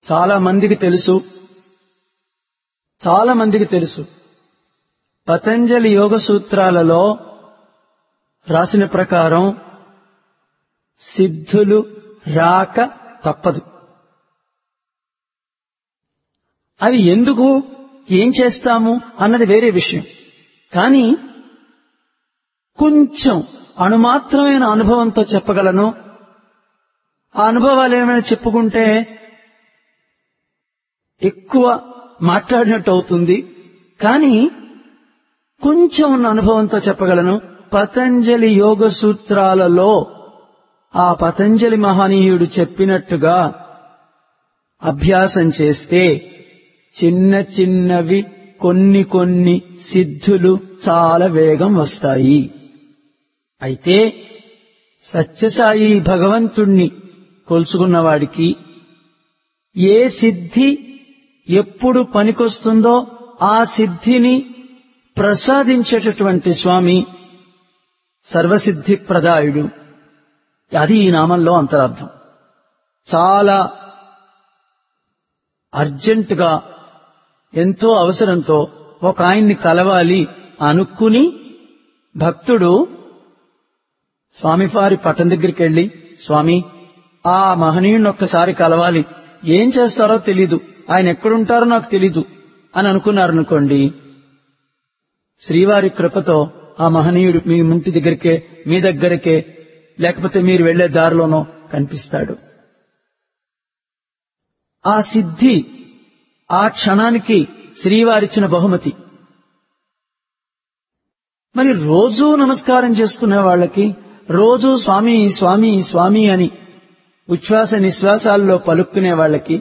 చాలా మందికి తెలుసు చాలా మందికి తెలుసు పతంజలి యోగ సూత్రాలలో రాసిన ప్రకారం సిద్ధులు రాక తప్పదు అవి ఎందుకు ఏం చేస్తాము అన్నది వేరే విషయం కానీ కొంచెం అణుమాత్రమైన అనుభవంతో చెప్పగలను ఆ అనుభవాలు ఏమైనా చెప్పుకుంటే ఎక్కువ మాట్లాడినట్టు అవుతుంది కానీ కొంచెం ఉన్న అనుభవంతో చెప్పగలను పతంజలి యోగ సూత్రాలలో ఆ పతంజలి మహనీయుడు చెప్పినట్టుగా అభ్యాసం చేస్తే చిన్న చిన్నవి కొన్ని కొన్ని సిద్ధులు చాలా వేగం వస్తాయి అయితే సత్యసాయి భగవంతుణ్ణి కొలుచుకున్నవాడికి ఏ సిద్ధి ఎప్పుడు పనికొస్తుందో ఆ సిద్ధిని ప్రసాదించేటటువంటి స్వామి సర్వసిద్ధి ప్రదాయుడు అది ఈ నామంలో అంతరార్థం చాలా అర్జెంటుగా ఎంతో అవసరంతో ఒక ఆయన్ని కలవాలి అనుకుని భక్తుడు స్వామివారి పట్టం దగ్గరికి వెళ్లి స్వామి ఆ మహనీయుని ఒక్కసారి కలవాలి ఏం చేస్తారో తెలీదు ఆయన ఎక్కడుంటారో నాకు తెలీదు అని అనుకున్నారనుకోండి శ్రీవారి కృపతో ఆ మహనీయుడు మీ ఇంటి దగ్గరికే మీ దగ్గరకే లేకపోతే మీరు వెళ్లే దారిలోనో కనిపిస్తాడు ఆ సిద్ధి ఆ క్షణానికి శ్రీవారిచ్చిన బహుమతి మరి రోజూ నమస్కారం చేసుకునే వాళ్ళకి రోజూ స్వామి స్వామి స్వామి అని ఉచ్ఛ్వాస నిశ్వాసాల్లో పలుక్కునే వాళ్ళకి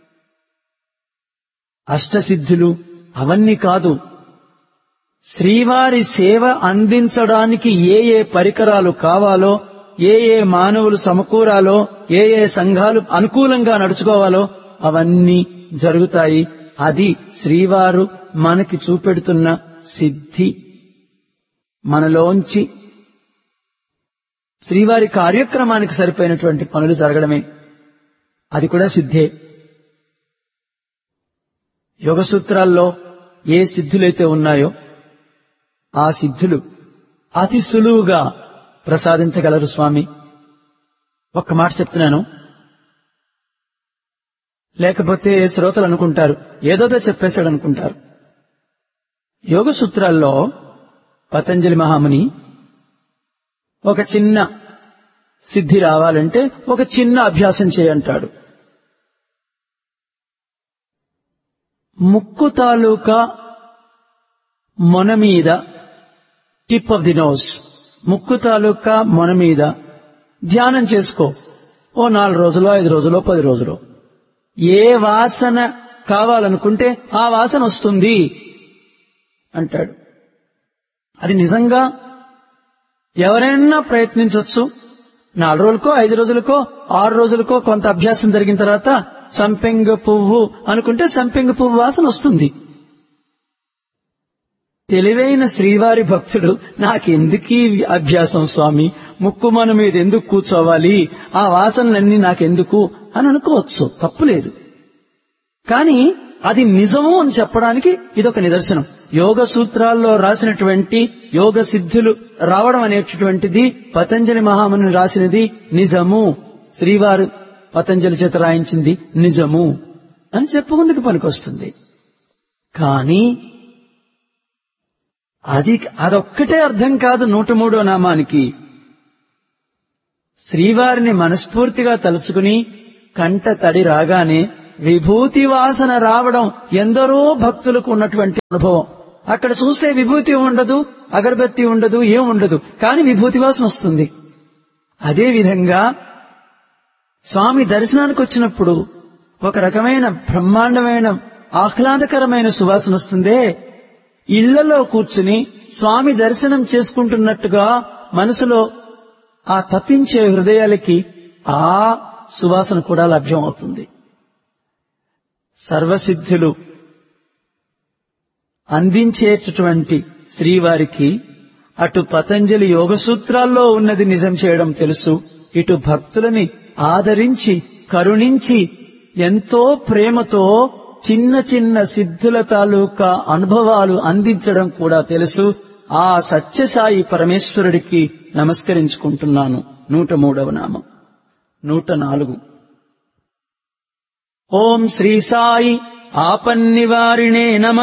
అష్టసిద్ధులు అవన్నీ కాదు శ్రీవారి సేవ అందించడానికి ఏ ఏ పరికరాలు కావాలో ఏ ఏ మానవులు సమకూరాలో ఏ ఏ సంఘాలు అనుకూలంగా నడుచుకోవాలో అవన్నీ జరుగుతాయి అది శ్రీవారు మనకి చూపెడుతున్న సిద్ధి మనలోంచి శ్రీవారి కార్యక్రమానికి సరిపోయినటువంటి పనులు జరగడమే అది కూడా సిద్ధే యోగ సూత్రాల్లో ఏ సిద్ధులైతే ఉన్నాయో ఆ సిద్ధులు అతి సులువుగా ప్రసాదించగలరు స్వామి ఒక్క మాట చెప్తున్నాను లేకపోతే శ్రోతలు అనుకుంటారు ఏదోదో చెప్పేశాడు అనుకుంటారు యోగ సూత్రాల్లో పతంజలి మహాముని ఒక చిన్న సిద్ధి రావాలంటే ఒక చిన్న అభ్యాసం చేయంటాడు ముక్కు తాలూకా మొన మీద టిప్ ఆఫ్ ది నోస్ ముక్కు తాలూకా మొన మీద ధ్యానం చేసుకో ఓ నాలుగు రోజులు ఐదు రోజులు పది రోజులు ఏ వాసన కావాలనుకుంటే ఆ వాసన వస్తుంది అంటాడు అది నిజంగా ఎవరైనా ప్రయత్నించవచ్చు నాలుగు రోజులకో ఐదు రోజులకో ఆరు రోజులకో కొంత అభ్యాసం జరిగిన తర్వాత సంపెంగ పువ్వు అనుకుంటే సంపెంగ పువ్వు వాసన వస్తుంది తెలివైన శ్రీవారి భక్తుడు నాకెందుకీ అభ్యాసం స్వామి ముక్కు మన మీద ఎందుకు కూర్చోవాలి ఆ వాసనలన్నీ నాకెందుకు అని అనుకోవచ్చు తప్పులేదు కానీ అది నిజము అని చెప్పడానికి ఇదొక నిదర్శనం యోగ సూత్రాల్లో రాసినటువంటి యోగ సిద్ధులు రావడం అనేటటువంటిది పతంజలి మహాముని రాసినది నిజము శ్రీవారు పతంజలి చేత రాయించింది నిజము అని చెప్పుకుందుకు పనికొస్తుంది కానీ అది అదొక్కటే అర్థం కాదు నూట మూడో నామానికి శ్రీవారిని మనస్ఫూర్తిగా తలుచుకుని కంట తడి రాగానే విభూతి వాసన రావడం ఎందరో భక్తులకు ఉన్నటువంటి అనుభవం అక్కడ చూస్తే విభూతి ఉండదు అగరబత్తి ఉండదు ఏం ఉండదు కానీ విభూతి వాసన వస్తుంది అదే విధంగా స్వామి దర్శనానికి వచ్చినప్పుడు ఒక రకమైన బ్రహ్మాండమైన ఆహ్లాదకరమైన సువాసన వస్తుందే ఇళ్లలో కూర్చుని స్వామి దర్శనం చేసుకుంటున్నట్టుగా మనసులో ఆ తప్పించే హృదయాలకి ఆ సువాసన కూడా లభ్యం అవుతుంది సర్వసిద్ధులు అందించేటటువంటి శ్రీవారికి అటు పతంజలి యోగ సూత్రాల్లో ఉన్నది నిజం చేయడం తెలుసు ఇటు భక్తులని ఆదరించి కరుణించి ఎంతో ప్రేమతో చిన్న చిన్న సిద్ధుల తాలూకా అనుభవాలు అందించడం కూడా తెలుసు ఆ సత్యసాయి పరమేశ్వరుడికి నమస్కరించుకుంటున్నాను నూట మూడవ నామం నూట నాలుగు ఓం శ్రీ సాయి ఆపన్నివారిణే నమ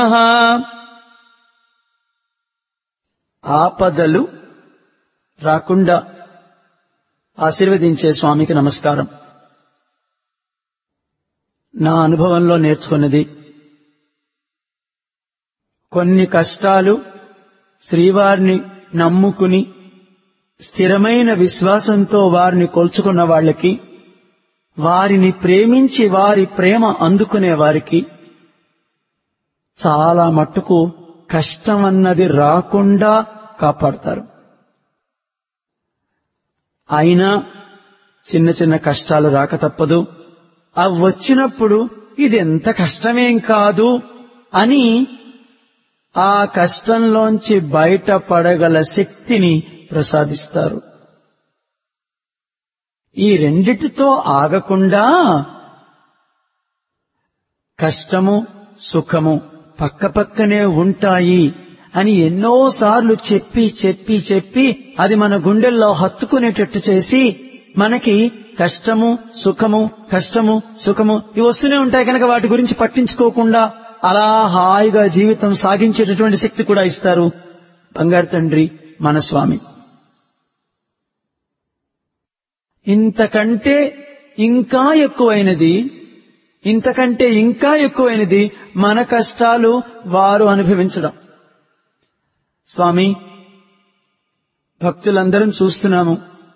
ఆపదలు రాకుండా ఆశీర్వదించే స్వామికి నమస్కారం నా అనుభవంలో నేర్చుకున్నది కొన్ని కష్టాలు శ్రీవారిని నమ్ముకుని స్థిరమైన విశ్వాసంతో వారిని కొల్చుకున్న వాళ్ళకి వారిని ప్రేమించి వారి ప్రేమ అందుకునే వారికి చాలా మట్టుకు కష్టం అన్నది రాకుండా కాపాడతారు అయినా చిన్న చిన్న కష్టాలు రాక తప్పదు అవి వచ్చినప్పుడు ఇది ఎంత కష్టమేం కాదు అని ఆ కష్టంలోంచి బయటపడగల శక్తిని ప్రసాదిస్తారు ఈ రెండిటితో ఆగకుండా కష్టము సుఖము పక్కపక్కనే ఉంటాయి అని ఎన్నోసార్లు చెప్పి చెప్పి చెప్పి అది మన గుండెల్లో హత్తుకునేటట్టు చేసి మనకి కష్టము సుఖము కష్టము సుఖము ఇవి వస్తూనే ఉంటాయి కనుక వాటి గురించి పట్టించుకోకుండా అలా హాయిగా జీవితం సాగించేటటువంటి శక్తి కూడా ఇస్తారు బంగారు తండ్రి మన స్వామి ఇంతకంటే ఇంకా ఎక్కువైనది ఇంతకంటే ఇంకా ఎక్కువైనది మన కష్టాలు వారు అనుభవించడం స్వామి భక్తులందరం చూస్తున్నాము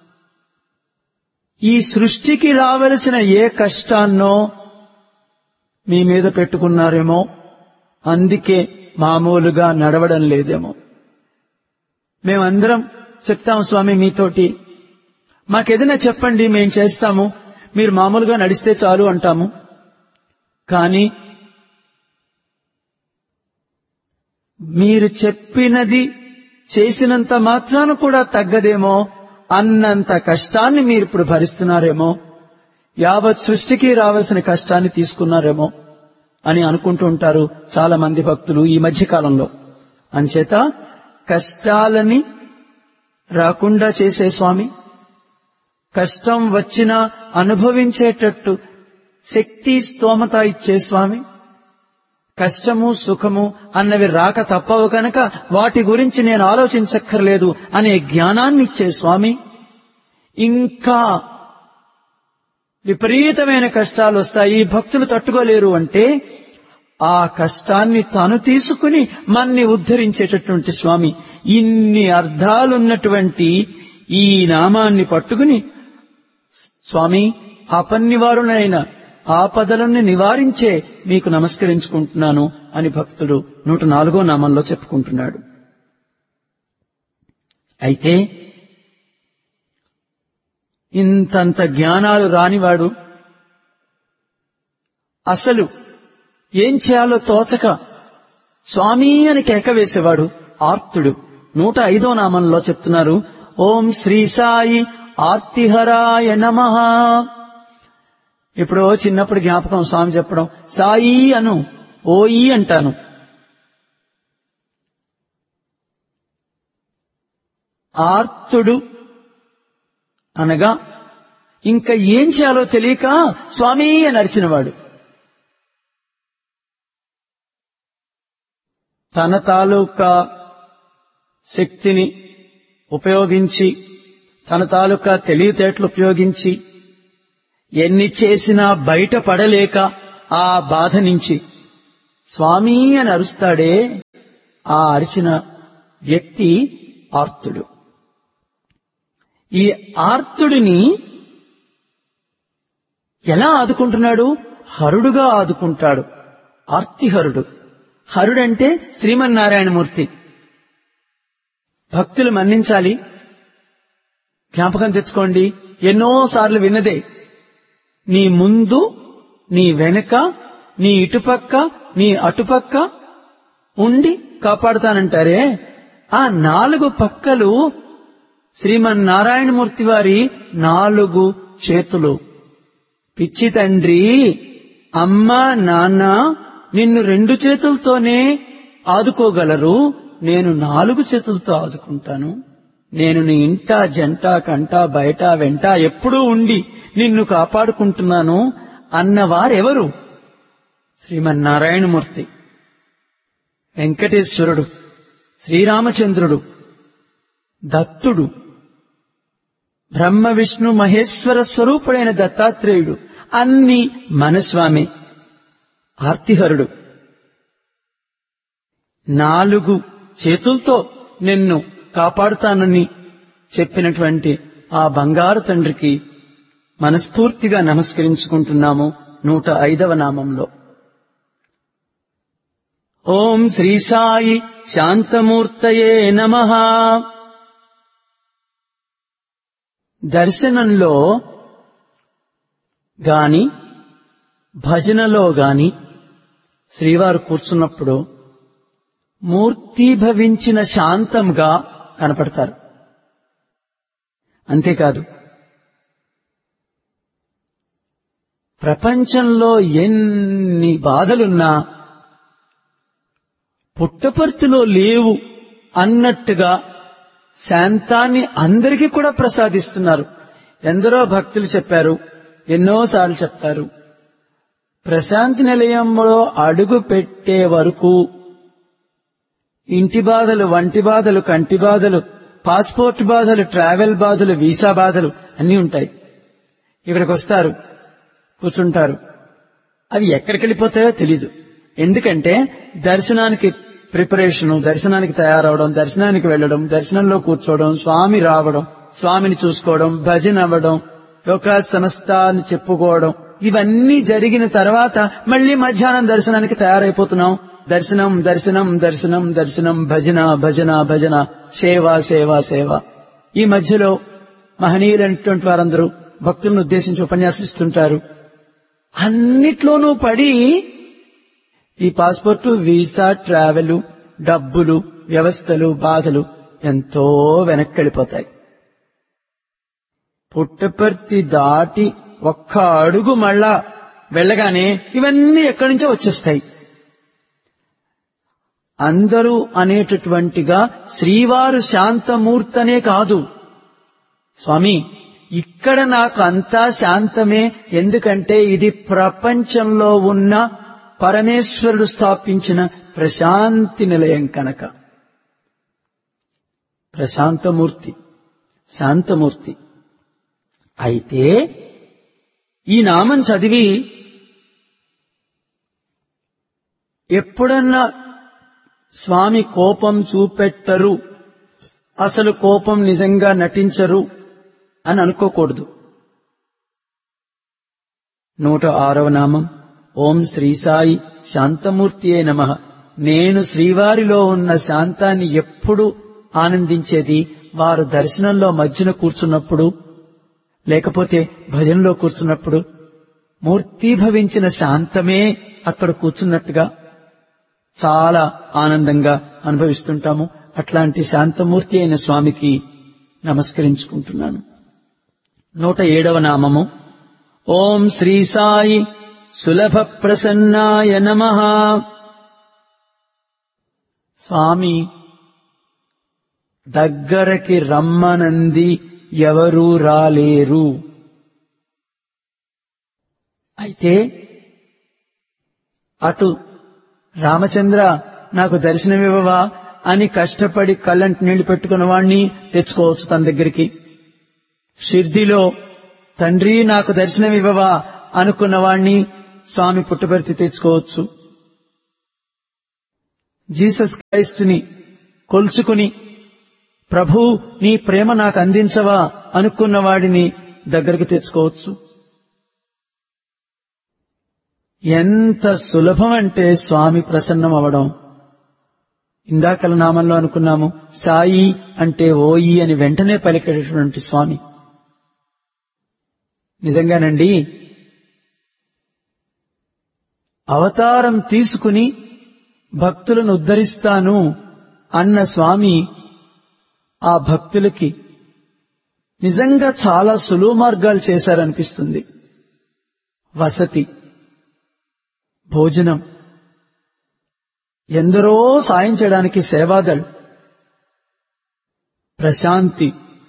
ఈ సృష్టికి రావలసిన ఏ కష్టాన్నో మీ మీద పెట్టుకున్నారేమో అందుకే మామూలుగా నడవడం లేదేమో మేమందరం చెప్తాం స్వామి మీతోటి మాకేదైనా చెప్పండి మేం చేస్తాము మీరు మామూలుగా నడిస్తే చాలు అంటాము కానీ మీరు చెప్పినది చేసినంత మాత్రాన కూడా తగ్గదేమో అన్నంత కష్టాన్ని మీరు ఇప్పుడు భరిస్తున్నారేమో యావత్ సృష్టికి రావాల్సిన కష్టాన్ని తీసుకున్నారేమో అని అనుకుంటూ ఉంటారు చాలా మంది భక్తులు ఈ మధ్య కాలంలో అంచేత కష్టాలని రాకుండా చేసే స్వామి కష్టం వచ్చినా అనుభవించేటట్టు శక్తి స్తోమత ఇచ్చే స్వామి కష్టము సుఖము అన్నవి రాక తప్పవు కనుక వాటి గురించి నేను ఆలోచించక్కర్లేదు అనే జ్ఞానాన్ని ఇచ్చే స్వామి ఇంకా విపరీతమైన కష్టాలు వస్తాయి భక్తులు తట్టుకోలేరు అంటే ఆ కష్టాన్ని తాను తీసుకుని మన్ని ఉద్ధరించేటటువంటి స్వామి ఇన్ని అర్థాలున్నటువంటి ఈ నామాన్ని పట్టుకుని స్వామి ఆపన్నివారునైన ఆపదలను నివారించే మీకు నమస్కరించుకుంటున్నాను అని భక్తుడు నూట నాలుగో నామంలో చెప్పుకుంటున్నాడు అయితే ఇంతంత జ్ఞానాలు రానివాడు అసలు ఏం చేయాలో తోచక స్వామి అని కేక వేసేవాడు ఆర్తుడు నూట ఐదో నామంలో చెప్తున్నారు ఓం శ్రీ సాయి ఆర్తిహరాయ నమ ఇప్పుడు చిన్నప్పుడు జ్ఞాపకం స్వామి చెప్పడం సాయి అను ఓయి అంటాను ఆర్తుడు అనగా ఇంకా ఏం చేయాలో తెలియక స్వామి అని అరిచినవాడు తన తాలూకా శక్తిని ఉపయోగించి తన తాలూకా తెలివితేటలు ఉపయోగించి ఎన్ని చేసినా బయట పడలేక ఆ బాధ నుంచి స్వామి అని అరుస్తాడే ఆ అరిచిన వ్యక్తి ఆర్తుడు ఈ ఆర్తుడిని ఎలా ఆదుకుంటున్నాడు హరుడుగా ఆదుకుంటాడు ఆర్తిహరుడు హరుడంటే శ్రీమన్నారాయణమూర్తి భక్తులు మన్నించాలి జ్ఞాపకం తెచ్చుకోండి ఎన్నోసార్లు విన్నదే నీ ముందు నీ వెనక నీ ఇటుపక్క నీ అటుపక్క ఉండి కాపాడుతానంటారే ఆ నాలుగు పక్కలు శ్రీమన్నారాయణమూర్తి వారి నాలుగు చేతులు పిచ్చి తండ్రి అమ్మా నాన్న నిన్ను రెండు చేతులతోనే ఆదుకోగలరు నేను నాలుగు చేతులతో ఆదుకుంటాను నేను నీ ఇంట జంట కంట బయట వెంట ఎప్పుడూ ఉండి నిన్ను కాపాడుకుంటున్నాను అన్నవారెవరు శ్రీమన్నారాయణమూర్తి వెంకటేశ్వరుడు శ్రీరామచంద్రుడు దత్తుడు బ్రహ్మ విష్ణు మహేశ్వర స్వరూపుడైన దత్తాత్రేయుడు అన్ని మనస్వామి ఆర్తిహరుడు నాలుగు చేతులతో నిన్ను కాపాడుతానని చెప్పినటువంటి ఆ బంగారు తండ్రికి మనస్ఫూర్తిగా నమస్కరించుకుంటున్నాము నూట ఐదవ నామంలో ఓం శ్రీ సాయి శాంతమూర్తయే నమ దర్శనంలో గాని భజనలో గాని శ్రీవారు కూర్చున్నప్పుడు మూర్తీభవించిన శాంతంగా కనపడతారు అంతేకాదు ప్రపంచంలో ఎన్ని బాధలున్నా పుట్టపర్తిలో లేవు అన్నట్టుగా శాంతాన్ని అందరికీ కూడా ప్రసాదిస్తున్నారు ఎందరో భక్తులు చెప్పారు ఎన్నోసార్లు చెప్తారు ప్రశాంతి నిలయంలో అడుగు పెట్టే వరకు ఇంటి బాధలు వంటి బాధలు కంటి బాధలు పాస్పోర్ట్ బాధలు ట్రావెల్ బాధలు వీసా బాధలు అన్నీ ఉంటాయి ఇక్కడికి వస్తారు కూర్చుంటారు అవి ఎక్కడికి వెళ్ళిపోతాయో తెలీదు ఎందుకంటే దర్శనానికి ప్రిపరేషన్ దర్శనానికి తయారవడం దర్శనానికి వెళ్లడం దర్శనంలో కూర్చోవడం స్వామి రావడం స్వామిని చూసుకోవడం భజన అవ్వడం లోక సంస్థ అని చెప్పుకోవడం ఇవన్నీ జరిగిన తర్వాత మళ్ళీ మధ్యాహ్నం దర్శనానికి తయారైపోతున్నాం దర్శనం దర్శనం దర్శనం దర్శనం భజన భజన భజన సేవ సేవ సేవ ఈ మధ్యలో మహనీయులైనటువంటి వారందరూ భక్తులను ఉద్దేశించి ఉపన్యాసిస్తుంటారు అన్నిట్లోనూ పడి ఈ పాస్పోర్టు వీసా ట్రావెల్ డబ్బులు వ్యవస్థలు బాధలు ఎంతో వెనక్కి వెళ్ళిపోతాయి పుట్టపర్తి దాటి ఒక్క అడుగు మళ్ళా వెళ్ళగానే ఇవన్నీ ఎక్కడి నుంచో వచ్చేస్తాయి అందరూ అనేటటువంటిగా శ్రీవారు శాంతమూర్తనే కాదు స్వామి ఇక్కడ నాకు అంతా శాంతమే ఎందుకంటే ఇది ప్రపంచంలో ఉన్న పరమేశ్వరుడు స్థాపించిన ప్రశాంతి నిలయం కనుక ప్రశాంతమూర్తి శాంతమూర్తి అయితే ఈ నామం చదివి ఎప్పుడన్నా స్వామి కోపం చూపెట్టరు అసలు కోపం నిజంగా నటించరు అని అనుకోకూడదు నూట ఆరవ నామం ఓం శ్రీ సాయి శాంతమూర్తియే నమ నేను శ్రీవారిలో ఉన్న శాంతాన్ని ఎప్పుడు ఆనందించేది వారు దర్శనంలో మధ్యన కూర్చున్నప్పుడు లేకపోతే భజనలో కూర్చున్నప్పుడు మూర్తీభవించిన శాంతమే అక్కడ కూర్చున్నట్టుగా చాలా ఆనందంగా అనుభవిస్తుంటాము అట్లాంటి శాంతమూర్తి అయిన స్వామికి నమస్కరించుకుంటున్నాను నూట ఏడవ నామము ఓం శ్రీ సాయి సులభ ప్రసన్నాయ నమ స్వామి దగ్గరకి రమ్మనంది ఎవరూ రాలేరు అయితే అటు రామచంద్ర నాకు దర్శనమివ్వవా అని కష్టపడి కళ్ళంటి నీళ్లు పెట్టుకున్న వాణ్ణి తెచ్చుకోవచ్చు తన దగ్గరికి షిర్దిలో తండ్రి నాకు దర్శనమివ్వవా అనుకున్న వాణ్ణి స్వామి పుట్టబెర్తి తెచ్చుకోవచ్చు జీసస్ క్రైస్ట్ ని కొల్చుకుని ప్రభు నీ ప్రేమ నాకు అందించవా అనుకున్న వాడిని దగ్గరికి తెచ్చుకోవచ్చు ఎంత సులభం అంటే స్వామి ప్రసన్నం అవడం ఇందాకల నామంలో అనుకున్నాము సాయి అంటే ఓయి అని వెంటనే పలికేటటువంటి స్వామి నిజంగానండి అవతారం తీసుకుని భక్తులను ఉద్ధరిస్తాను అన్న స్వామి ఆ భక్తులకి నిజంగా చాలా సులువు మార్గాలు చేశారనిపిస్తుంది వసతి భోజనం ఎందరో సాయం చేయడానికి Sevadal Prashanthi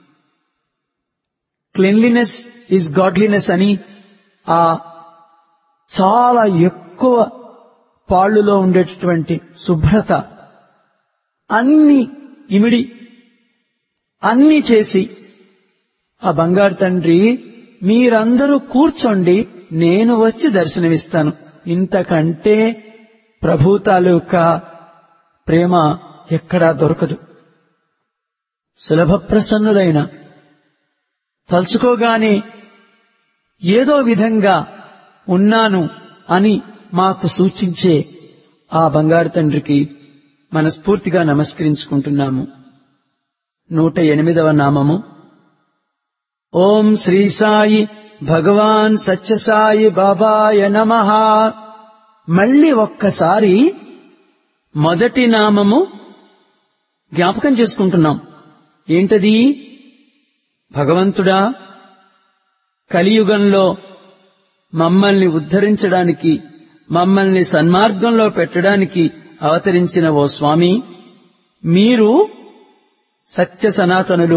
cleanliness is godliness అని ఆ చాలా ఎక్కువ పాళ్ళులో ఉండేటటువంటి శుభ్రత అన్ని ఇమిడి అన్ని చేసి ఆ బంగారు తండ్రి మీరందరూ కూర్చోండి నేను వచ్చి దర్శనమిస్తాను ఇంతకంటే ప్రభు తాలూకా ప్రేమ ఎక్కడా దొరకదు సులభ ప్రసన్నులైన తలుచుకోగానే ఏదో విధంగా ఉన్నాను అని మాకు సూచించే ఆ బంగారు తండ్రికి మనస్ఫూర్తిగా నమస్కరించుకుంటున్నాము నూట ఎనిమిదవ నామము ఓం శ్రీ సాయి భగవాన్ సత్యసాయి బాబాయ నమ మళ్ళీ ఒక్కసారి మొదటి నామము జ్ఞాపకం చేసుకుంటున్నాం ఏంటది భగవంతుడా కలియుగంలో మమ్మల్ని ఉద్ధరించడానికి మమ్మల్ని సన్మార్గంలో పెట్టడానికి అవతరించిన ఓ స్వామి మీరు సత్య సనాతనులు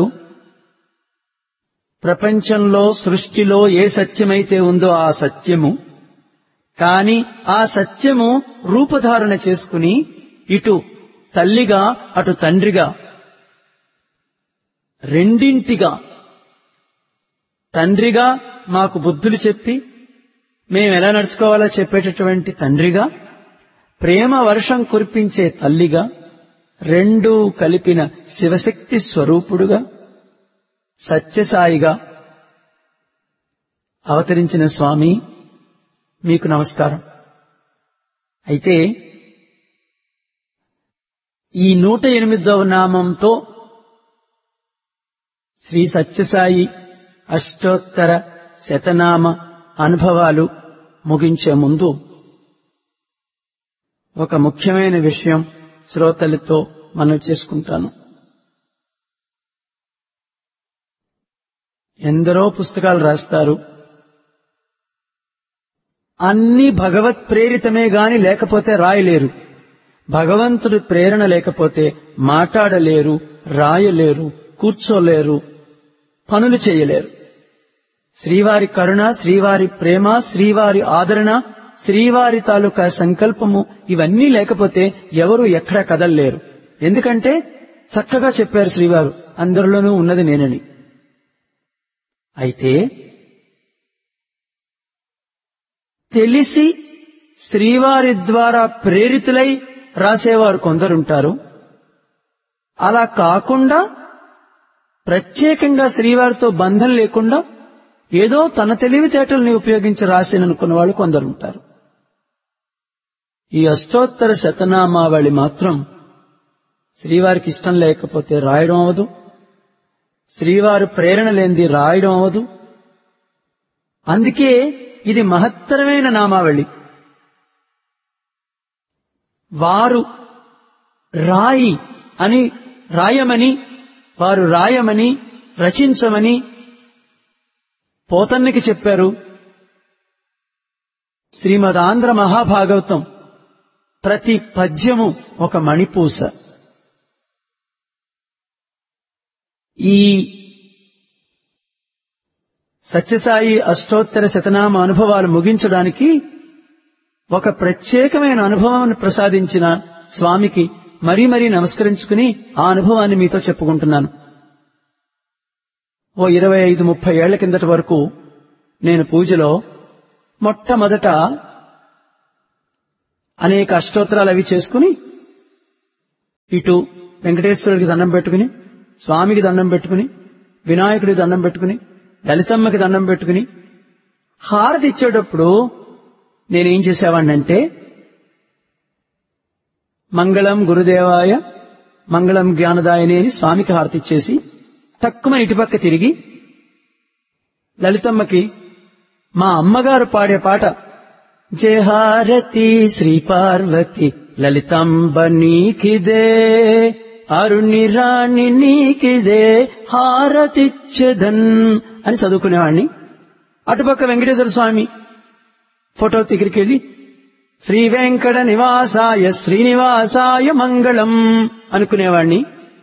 ప్రపంచంలో సృష్టిలో ఏ సత్యమైతే ఉందో ఆ సత్యము కాని ఆ సత్యము రూపధారణ చేసుకుని ఇటు తల్లిగా అటు తండ్రిగా రెండింటిగా తండ్రిగా మాకు బుద్ధులు చెప్పి మేము ఎలా నడుచుకోవాలో చెప్పేటటువంటి తండ్రిగా ప్రేమ వర్షం కురిపించే తల్లిగా రెండూ కలిపిన శివశక్తి స్వరూపుడుగా సత్యసాయిగా అవతరించిన స్వామి మీకు నమస్కారం అయితే ఈ నూట ఎనిమిదవ నామంతో శ్రీ సత్యసాయి అష్టోత్తర శతనామ అనుభవాలు ముగించే ముందు ఒక ముఖ్యమైన విషయం శ్రోతలతో మనం చేసుకుంటాను ఎందరో పుస్తకాలు రాస్తారు అన్ని భగవత్ ప్రేరితమే గాని లేకపోతే రాయలేరు భగవంతుడి ప్రేరణ లేకపోతే మాట్లాడలేరు రాయలేరు కూర్చోలేరు పనులు చేయలేరు శ్రీవారి కరుణ శ్రీవారి ప్రేమ శ్రీవారి ఆదరణ శ్రీవారి తాలూకా సంకల్పము ఇవన్నీ లేకపోతే ఎవరు ఎక్కడ కదల్లేరు ఎందుకంటే చక్కగా చెప్పారు శ్రీవారు అందరిలోనూ ఉన్నది నేనని అయితే తెలిసి శ్రీవారి ద్వారా ప్రేరితులై రాసేవారు కొందరుంటారు అలా కాకుండా ప్రత్యేకంగా శ్రీవారితో బంధం లేకుండా ఏదో తన తెలివితేటల్ని ఉపయోగించి రాసిననుకున్న వాళ్ళు కొందరుంటారు ఈ అష్టోత్తర శతనామావళి మాత్రం శ్రీవారికి ఇష్టం లేకపోతే రాయడం అవదు శ్రీవారు ప్రేరణ లేనిది రాయడం అవదు అందుకే ఇది మహత్తరమైన నామావళి వారు రాయి అని రాయమని వారు రాయమని రచించమని పోతన్నకి చెప్పారు శ్రీమద్ ఆంధ్ర మహాభాగవతం ప్రతి పద్యము ఒక మణిపూస ఈ సత్యసాయి అష్టోత్తర శతనామ అనుభవాలు ముగించడానికి ఒక ప్రత్యేకమైన అనుభవాన్ని ప్రసాదించిన స్వామికి మరీ మరీ నమస్కరించుకుని ఆ అనుభవాన్ని మీతో చెప్పుకుంటున్నాను ఓ ఇరవై ఐదు ముప్పై ఏళ్ల కిందటి వరకు నేను పూజలో మొట్టమొదట అనేక అష్టోత్తరాలు అవి చేసుకుని ఇటు వెంకటేశ్వరుడికి దండం పెట్టుకుని స్వామికి దండం పెట్టుకుని వినాయకుడికి దండం పెట్టుకుని లలితమ్మకి దండం పెట్టుకుని హారతి ఇచ్చేటప్పుడు నేనేం చేసేవాడినంటే మంగళం గురుదేవాయ మంగళం జ్ఞానదాయని అని స్వామికి హారతి ఇచ్చేసి తక్కువ ఇటుపక్క తిరిగి లలితమ్మకి మా అమ్మగారు పాడే పాట జయహారతి శ్రీ పార్వతి లలితంబ నీకిదే అరుణి రాణి నీకిదే హారతిచ్చదన్ అని చదువుకునేవాణ్ణి అటుపక్క వెంకటేశ్వర స్వామి ఫోటో దగ్గరికి వెళ్ళి శ్రీ వెంకట నివాసాయ శ్రీనివాసాయ మంగళం అనుకునేవాణ్ణి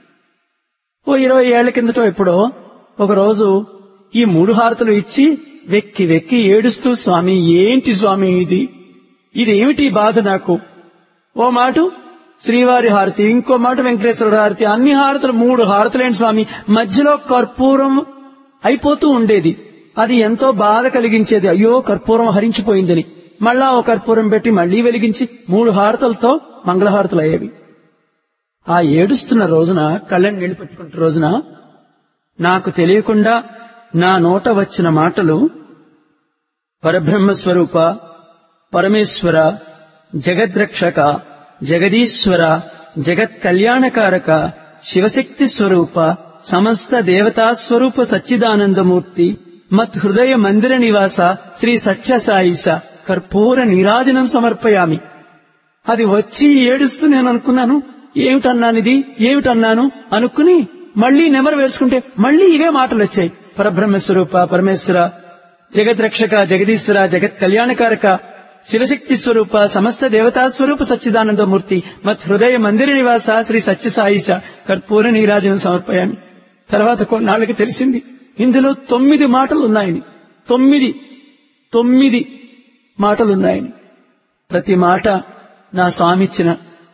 ఓ ఇరవై ఏళ్ల కిందటో ఎప్పుడో ఒకరోజు ఈ మూడు హారతులు ఇచ్చి వెక్కి వెక్కి ఏడుస్తూ స్వామి ఏంటి స్వామి ఇది ఇదేమిటి బాధ నాకు ఓ మాట శ్రీవారి హారతి ఇంకో మాట వెంకటేశ్వర హారతి అన్ని హారతులు మూడు హారతులేంటి స్వామి మధ్యలో కర్పూరం అయిపోతూ ఉండేది అది ఎంతో బాధ కలిగించేది అయ్యో కర్పూరం హరించిపోయిందని మళ్ళా ఓ కర్పూరం పెట్టి మళ్లీ వెలిగించి మూడు హారతలతో మంగళహారతులు అయ్యేవి ఆ ఏడుస్తున్న రోజున కళ్ళని నీళ్లు పెట్టుకుంటున్న రోజున నాకు తెలియకుండా నా నోట వచ్చిన మాటలు పరబ్రహ్మ స్వరూప పరమేశ్వర జగద్రక్షక జగదీశ్వర జగత్ కళ్యాణకారక శివశక్తి స్వరూప సమస్త దేవతా స్వరూప సచ్చిదానందమూర్తి మత్ హృదయ మందిర నివాస శ్రీ సత్యసాయిస కర్పూర నీరాజనం సమర్పయామి అది వచ్చి ఏడుస్తూ నేను అనుకున్నాను ఏమిటన్నాను ఇది ఏమిటన్నాను అనుకుని మళ్లీ నెమరు వేసుకుంటే మళ్లీ ఇవే మాటలు వచ్చాయి పరబ్రహ్మ స్వరూప పరమేశ్వర జగద్రక్షక జగదీశ్వర జగత్ కళ్యాణకారక శివశక్తి స్వరూప సమస్త దేవతా స్వరూప సచ్చిదానందమూర్తి మత్ హృదయ మందిర నివాస శ్రీ సత్యసాయిష కర్పూర నీరాజనం సమర్పయామి తర్వాత కొన్నాళ్ళకి తెలిసింది ఇందులో తొమ్మిది మాటలు ఉన్నాయని తొమ్మిది తొమ్మిది మాటలున్నాయని ప్రతి మాట నా స్వామి ఇచ్చిన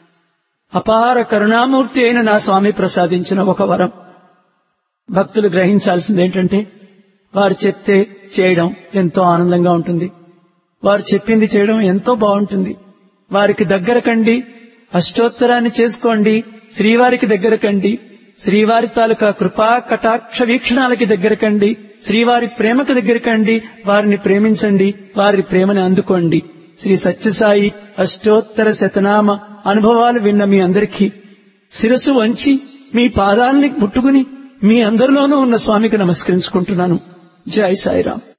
అపార కరుణామూర్తి అయిన నా స్వామి ప్రసాదించిన ఒక వరం భక్తులు గ్రహించాల్సింది ఏంటంటే వారు చెప్తే చేయడం ఎంతో ఆనందంగా ఉంటుంది వారు చెప్పింది చేయడం ఎంతో బాగుంటుంది వారికి దగ్గర కండి అష్టోత్తరాన్ని చేసుకోండి శ్రీవారికి దగ్గర కండి శ్రీవారి తాలూకా కృపా కటాక్ష వీక్షణాలకి దగ్గర కండి శ్రీవారి ప్రేమకు దగ్గర కండి వారిని ప్రేమించండి వారి ప్రేమని అందుకోండి శ్రీ సత్యసాయి అష్టోత్తర శతనామ అనుభవాలు విన్న మీ అందరికీ శిరసు వంచి మీ పాదాలని ముట్టుకుని మీ అందరిలోనూ ఉన్న స్వామికి నమస్కరించుకుంటున్నాను జై సాయిరాం